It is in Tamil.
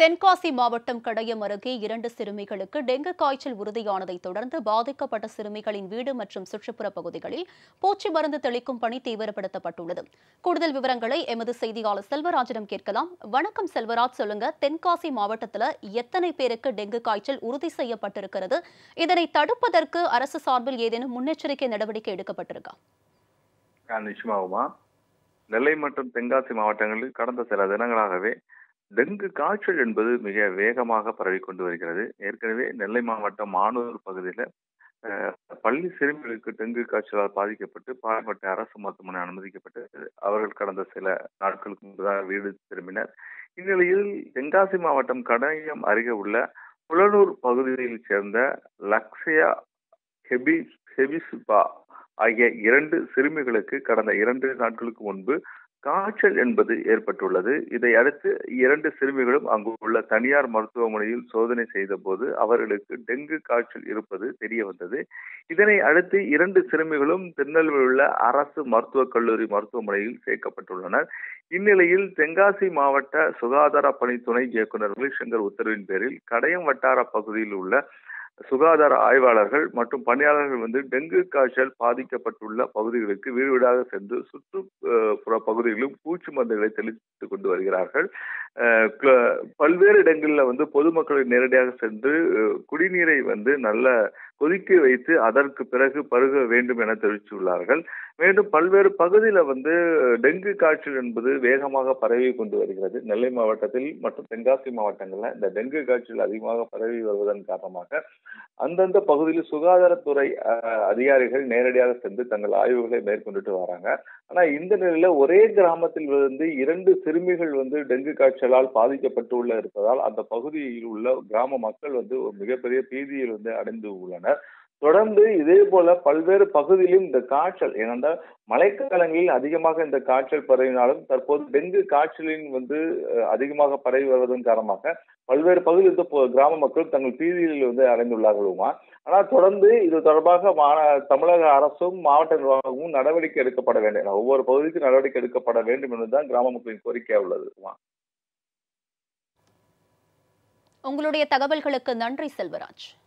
தென்காசி மாவட்டம் கடையம் அருகே இரண்டு சிறுமிகளுக்கு டெங்கு காய்ச்சல் உறுதியானதை தொடர்ந்து பாதிக்கப்பட்ட சிறுமிகளின் வீடு மற்றும் சுற்றுப்புற பகுதிகளில் பூச்சி மருந்து தெளிக்கும் பணி தீவிரப்படுத்தப்பட்டுள்ளது கூடுதல் விவரங்களை எமது செய்தியாளர் செல்வராஜிடம் கேட்கலாம் வணக்கம் செல்வராஜ் சொல்லுங்க தென்காசி மாவட்டத்தில் எத்தனை பேருக்கு டெங்கு காய்ச்சல் உறுதி செய்யப்பட்டிருக்கிறது இதனை தடுப்பதற்கு அரசு சார்பில் ஏதேனும் முன்னெச்சரிக்கை நடவடிக்கை எடுக்கப்பட்டிருக்கா ஆ, நிச்சயமாகுமா நெல்லை மற்றும் தென்காசி மாவட்டங்களில் கடந்த சில தினங்களாகவே டெங்கு காய்ச்சல் என்பது மிக வேகமாக பரவிக்கொண்டு வருகிறது ஏற்கனவே நெல்லை மாவட்டம் மானூர் பகுதியில் அஹ், பள்ளி சிறுமிகளுக்கு டெங்கு காய்ச்சலால் பாதிக்கப்பட்டு பாலப்பட்ட அரசு மருத்துவமனை அனுமதிக்கப்பட்டு அவர்கள் கடந்த சில நாட்களுக்கு முன்பதாக வீடு திரும்பினர் இந்நிலையில் தென்காசி மாவட்டம் கடையம் அருகே உள்ள புலனூர் பகுதியைச் சேர்ந்த லக்ஷயா ஹெபி ஹெபிசுபா ஆகிய இரண்டு சிறுமிகளுக்கு கடந்த இரண்டு நாட்களுக்கு முன்பு காய்ச்சல் என்பது ஏற்பட்டுள்ளது இதை அடுத்து இரண்டு சிறுமிகளும் அங்கு உள்ள தனியார் மருத்துவமனையில் சோதனை செய்த போது அவர்களுக்கு டெங்கு காய்ச்சல் இருப்பது தெரிய வந்தது இதனை அடுத்து இரண்டு சிறுமிகளும் திருநெல்வேலியில் உள்ள அரசு மருத்துவக் கல்லூரி மருத்துவமனையில் சேர்க்கப்பட்டுள்ளனர் இந்நிலையில் தென்காசி மாவட்ட சுகாதார பணி துணை இயக்குநர் ரவிசங்கர் உத்தரவின் பேரில் கடையம் வட்டார பகுதியில் உள்ள சுகாதார ஆய்வாளர்கள் மற்றும் பணியாளர்கள் வந்து டெங்கு காய்ச்சல் பாதிக்கப்பட்டுள்ள பகுதிகளுக்கு வீடு வீடாக சென்று சுற்றுப்புற பகுதிகளிலும் பூச்சி மருந்துகளை தெளித்துக் கொண்டு வருகிறார்கள் அஹ் க- பல்வேறு இடங்களில் வந்து பொதுமக்களை நேரடியாக சென்று அஹ், குடிநீரை வந்து நல்ல கொதிக்க வைத்து அதற்கு பிறகு பருக வேண்டும் என தெரிவித்துள்ளார்கள் மேலும் பல்வேறு பகுதியில் வந்து டெங்கு காய்ச்சல் என்பது வேகமாக பரவி கொண்டு வருகிறது நெல்லை மாவட்டத்தில் மற்றும் தென்காசி மாவட்டங்களில் இந்த டெங்கு காய்ச்சல் அதிகமாக பரவி வருவதன் காரணமாக அந்தந்த பகுதியில் சுகாதாரத்துறை அஹ், அதிகாரிகள் நேரடியாக சென்று தங்கள் ஆய்வுகளை மேற்கொண்டுட்டு வராங்க ஆனா இந்த நிலையில ஒரே கிராமத்தில் இருந்து இரண்டு சிறுமிகள் வந்து டெங்கு காய்ச்சலால் பாதிக்கப்பட்டு இருப்பதால் அந்த பகுதியில் உள்ள கிராம மக்கள் வந்து ஒரு மிகப்பெரிய பீதியில் வந்து அடைந்து உள்ளனர் தொடர்ந்து இதே போல பல்வேறு பகுதியிலும் இந்த காய்ச்சல் ஏனென்றால் மழைக்காலங்களில் அதிகமாக இந்த காய்ச்சல் பரவினாலும் தற்போது டெங்கு காய்ச்சலின் வந்து அஹ், அதிகமாக பரவி வருவதன் காரணமாக பல்வேறு பகுதியில் இருந்த பொ- கிராம மக்கள் தங்கள் பீதியில் வந்து அடைந்துள்ளார்களுமா ஆனால் தொடர்ந்து இது தொடர்பாக மா- தமிழக அரசும் மாவட்ட நிர்வாகமும் நடவடிக்கை எடுக்கப்பட வேண்டும் ஒவ்வொரு பகுதிக்கும் நடவடிக்கை எடுக்கப்பட வேண்டும் என்பதுதான் கிராம மக்களின் கோரிக்கையாக உள்ளது உமா. உங்களுடைய தகவல்களுக்கு நன்றி செல்வராஜ்